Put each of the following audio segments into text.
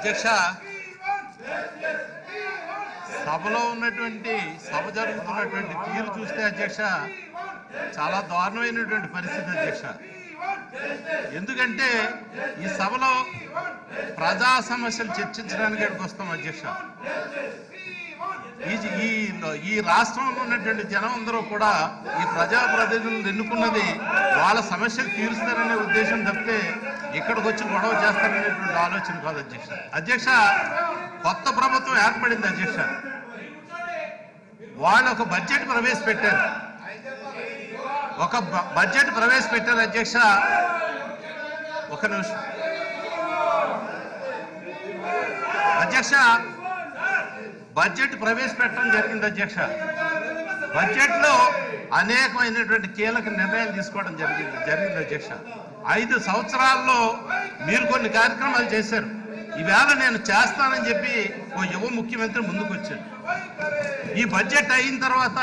అధ్యక్ష సభలో ఉన్నటువంటి సభ జరుగుతున్నటువంటి తీరు చూస్తే అధ్యక్ష చాలా దారుణమైనటువంటి పరిస్థితి అధ్యక్ష ఎందుకంటే ఈ సభలో ప్రజా సమస్యలు చర్చించడానికి ఇక్కడికి వస్తాం అధ్యక్ష ఈ ఈ ఈ రాష్ట్రంలో ఉన్నటువంటి జనం అందరూ కూడా ఈ ప్రజాప్రతినిధులను ఎన్నుకున్నది వాళ్ళ సమస్యలు తీరుస్తారనే ఉద్దేశం తప్పితే ఇక్కడికి వచ్చి గొడవ చేస్తారనేటువంటి ఆలోచన కాదు అధ్యక్ష అధ్యక్ష కొత్త ప్రభుత్వం ఏర్పడింది అధ్యక్ష వాళ్ళు ఒక బడ్జెట్ ప్రవేశపెట్టారు ఒక బ- బడ్జెట్ ప్రవేశపెట్టారు అధ్యక్ష ఒక నిమిషం అధ్యక్ష బడ్జెట్ ప్రవేశపెట్టడం జరిగింది అధ్యక్ష బడ్జెట్ లో అనేకమైనటువంటి కీలక నిర్ణయాలు తీసుకోవడం జరిగింది జరిగింది అధ్యక్ష ఐదు సంవత్సరాల్లో మీరు కొన్ని కార్యక్రమాలు చేశారు ఈవేళ నేను చేస్తానని చెప్పి ఓ యువ ముఖ్యమంత్రి ముందుకు వచ్చాడు ఈ బడ్జెట్ అయిన తర్వాత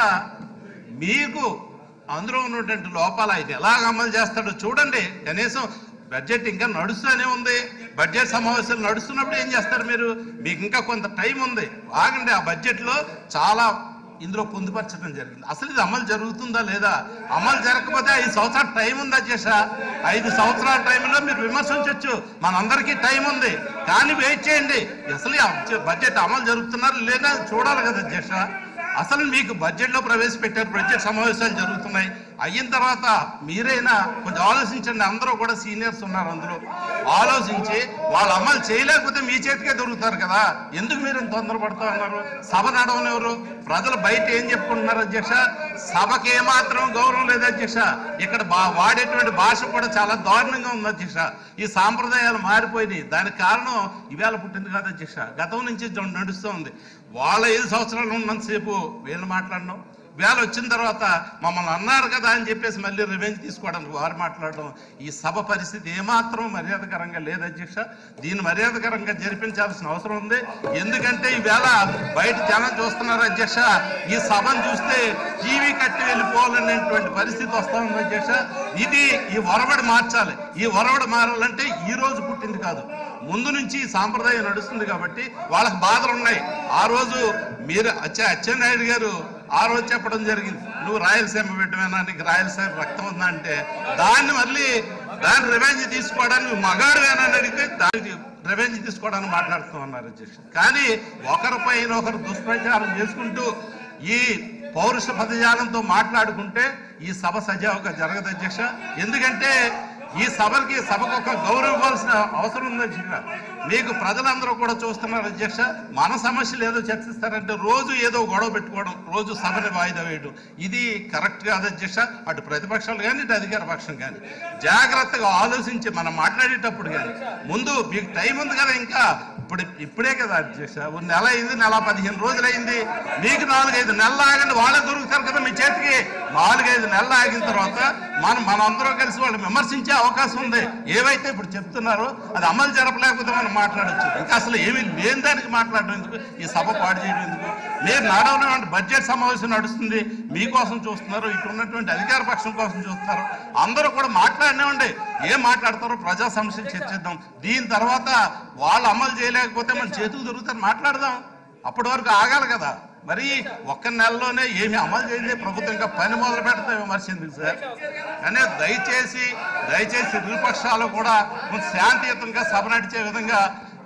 మీకు అందులో ఉన్నటువంటి లోపాలు ఆయన ఎలాగ అమలు చేస్తాడో చూడండి కనీసం బడ్జెట్ ఇంకా నడుస్తూనే ఉంది బడ్జెట్ సమావేశాలు నడుస్తున్నప్పుడు ఏం చేస్తారు మీరు మీకు ఇంకా కొంత టైం ఉంది ఆగండి ఆ బడ్జెట్లో చాలా ఇందులో పొందుపరచడం జరిగింది అసలు ఇది అమలు జరుగుతుందా లేదా అమలు జరగకపోతే ఐదు సంవత్సరాల టైం ఉంది అధ్యక్ష ఐదు సంవత్సరాల టైంలో మీరు విమర్శించవచ్చు మనందరికీ టైం ఉంది కానీ వెయిట్ చేయండి అసలు ఈ అబ్- బడ్జెట్ అమలు జరుగుతున్నారు లేదా చూడాలి కదా అధ్యక్ష అసలు మీకు బడ్జెట్ లో ప్రవేశపెట్టారు బడ్జెట్ సమావేశాలు జరుగుతున్నాయి అయిన తర్వాత మీరైనా కొంచెం ఆలోచించండి అందరూ కూడా సీనియర్స్ ఉన్నారు అందులో ఆలోచించి వాళ్ళు అమలు చేయలేకపోతే మీ చేతికే దొరుకుతారు కదా ఎందుకు మీరు ఇంత తొందరపడతా ఉన్నారు సభ నడవనివ్వరు ప్రజలు బయట ఏం చెప్పుకుంటున్నారు అధ్యక్ష సభకి ఏమాత్రం గౌరవం లేదు అధ్యక్ష ఇక్కడ బా- వాడేటువంటి భాష కూడా చాలా దారుణంగా ఉంది అధ్యక్ష ఈ సాంప్రదాయాలు మారిపోయినాయి దానికి కారణం ఇవాళ పుట్టింది కాదు అధ్యక్ష గతం నుంచి జ- నడుస్తూ ఉంది వాళ్ళ ఐదు సంవత్సరాలు ఉన్నంతసేపు వీళ్ళు మాట్లాడడం వేళ వచ్చిన తర్వాత మమ్మల్ని అన్నారు కదా అని చెప్పేసి మళ్ళీ రివెంజ్ తీసుకోవడానికి వారు మాట్లాడడం ఈ సభ పరిస్థితి ఏమాత్రం మర్యాదకరంగా లేదు అధ్యక్ష దీన్ని మర్యాదకరంగా జరిపించాల్సిన అవసరం ఉంది ఎందుకంటే ఈవేళ బయట జనం చూస్తున్నారు అధ్యక్ష ఈ సభను చూస్తే టీవీ కట్టి వెళ్ళిపోవాలనేటువంటి పరిస్థితి వస్తా ఉంది అధ్యక్ష ఇది ఈ ఒరవడి మార్చాలి ఈ ఒరవడి మారాలంటే ఈ రోజు పుట్టింది కాదు ముందు నుంచి ఈ సాంప్రదాయం నడుస్తుంది కాబట్టి వాళ్ళకి బాధలు ఉన్నాయి ఆ రోజు మీరు అచ్చ అచ్చెన్నాయుడు గారు ఆ రోజు చెప్పడం జరిగింది నువ్వు రాయలసీమ బిడ్డమేనా నీకు రాయలసీమ రక్తం ఉందా అంటే దాన్ని మళ్ళీ దాన్ని రివెంజ్ తీసుకోవడానికి మగాడు అని అడిగితే దానికి రివెంజ్ తీసుకోవడానికి మాట్లాడుతూ ఉన్నారు అధ్యక్ష కానీ ఒకరిపైన ఒకరు దుష్ప్రచారం చేసుకుంటూ ఈ పౌరుష పదజాలంతో మాట్లాడుకుంటే ఈ సభ సజావుగా జరగదు అధ్యక్ష ఎందుకంటే ఈ సభకి సభకు ఒక గౌరవం ఇవ్వాల్సిన అవసరం ఉంది అధ్యక్ష మీకు ప్రజలందరూ కూడా చూస్తున్నారు అధ్యక్ష మన సమస్యలు ఏదో చర్చిస్తారంటే రోజు ఏదో గొడవ పెట్టుకోవడం రోజు సభని వాయిదా వేయడం ఇది కరెక్ట్ కాదు అధ్యక్ష అటు ప్రతిపక్షాలు కానీ ఇటు అధికార పక్షం కానీ జాగ్రత్తగా ఆలోచించి మనం మాట్లాడేటప్పుడు కానీ ముందు మీకు టైం ఉంది కదా ఇంకా ఇప్పుడు ఇప్పుడే కదా అధ్యక్ష ఓ నెల అయింది నెల పదిహేను రోజులు అయింది మీకు నాలుగైదు నెలలు ఆగండి వాళ్ళే దొరుకుతారు కదా మీ చేతికి నాలుగైదు నెలలు ఆగిన తర్వాత మనం మనందరం కలిసి వాళ్ళు విమర్శించే అవకాశం ఉంది ఏవైతే ఇప్పుడు చెప్తున్నారో అది అమలు జరపలేకపోతే మనం మాట్లాడొచ్చు ఇంకా అసలు ఏమీ లేని దానికి మాట్లాడడం ఎందుకు ఈ సభ పాడు చేయడం ఎందుకు మీరు నడవనటువంటి బడ్జెట్ సమావేశం నడుస్తుంది మీకోసం చూస్తున్నారు ఇటు ఉన్నటువంటి అధికార పక్షం కోసం చూస్తున్నారు అందరూ కూడా మాట్లాడినామండి ఏం మాట్లాడతారో ప్రజా సమస్యలు చర్చిద్దాం దీని తర్వాత వాళ్ళు అమలు చేయలేకపోతే మన చేతులు దొరుకుతారు మాట్లాడదాం అప్పటి వరకు ఆగాలి కదా మరి ఒక్క నెలలోనే ఏమి అమలు చేయలేదు ప్రభుత్వం ఇంకా పని మొదలు పెడితే విమర్శ ఎందుకు సార్ కానీ దయచేసి దయచేసి ఇరుపక్షాలు కూడా కొంచెం శాంతియుతంగా సభ నడిచే విధంగా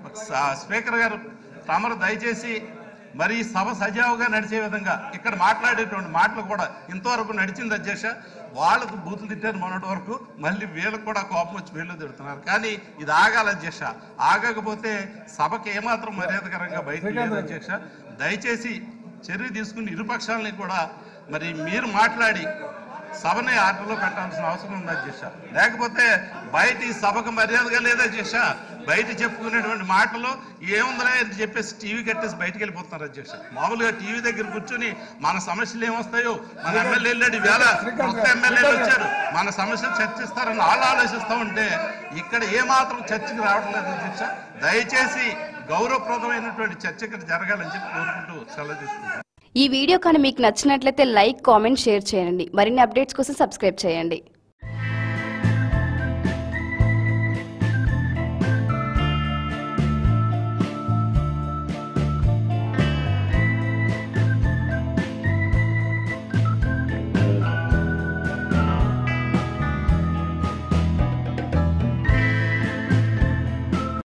స- స్పీకర్ గారు తమరు దయచేసి మరి ఈ సభ సజావుగా నడిచే విధంగా ఇక్కడ మాట్లాడేటువంటి మాటలు కూడా ఇంతవరకు నడిచింది అధ్యక్ష వాళ్ళకు బూతులు తిట్టారు మొన్నటి వరకు మళ్ళీ వీళ్ళకు కూడా కోపం వచ్చి వీళ్ళు తిడుతున్నారు కానీ ఇది ఆగాలి అధ్యక్ష ఆగకపోతే సభకి ఏమాత్రం మర్యాదకరంగా బయట లేదు అధ్యక్ష దయచేసి చర్య తీసుకుని ఇరుపక్షాలని కూడా మరి మీరు మాట్లాడి సభని ఆటలో పెట్టాల్సిన అవసరం ఉంది అధ్యక్ష లేకపోతే బయట ఈ సభకు మర్యాదగా లేదా అధ్యక్ష బయట చెప్పుకునేటువంటి మాటలు ఏముందిలే అని చెప్పేసి టీవీ కట్టేసి బయటికి వెళ్ళిపోతున్నారు అధ్యక్ష మామూలుగా టీవీ దగ్గర కూర్చొని మన సమస్యలు ఏమొస్తాయో మన ఎమ్మెల్యే వెళ్ళాడు వేళ కొత్త ఎమ్మెల్యేలు వచ్చారు మన సమస్యలు చర్చిస్తారని వాళ్ళు ఆలోచిస్తూ ఉంటే ఇక్కడ ఏమాత్రం చర్చకు రావడం లేదు అధ్యక్ష దయచేసి గౌరవప్రదమైనటువంటి చర్చ ఇక్కడ జరగాలని చెప్పి కోరుకుంటూ సెలవు తీసుకుంటాను ఈ వీడియో కానీ మీకు నచ్చినట్లయితే లైక్ కామెంట్ షేర్ చేయండి మరిన్ని అప్డేట్స్ కోసం సబ్స్క్రైబ్ చేయండి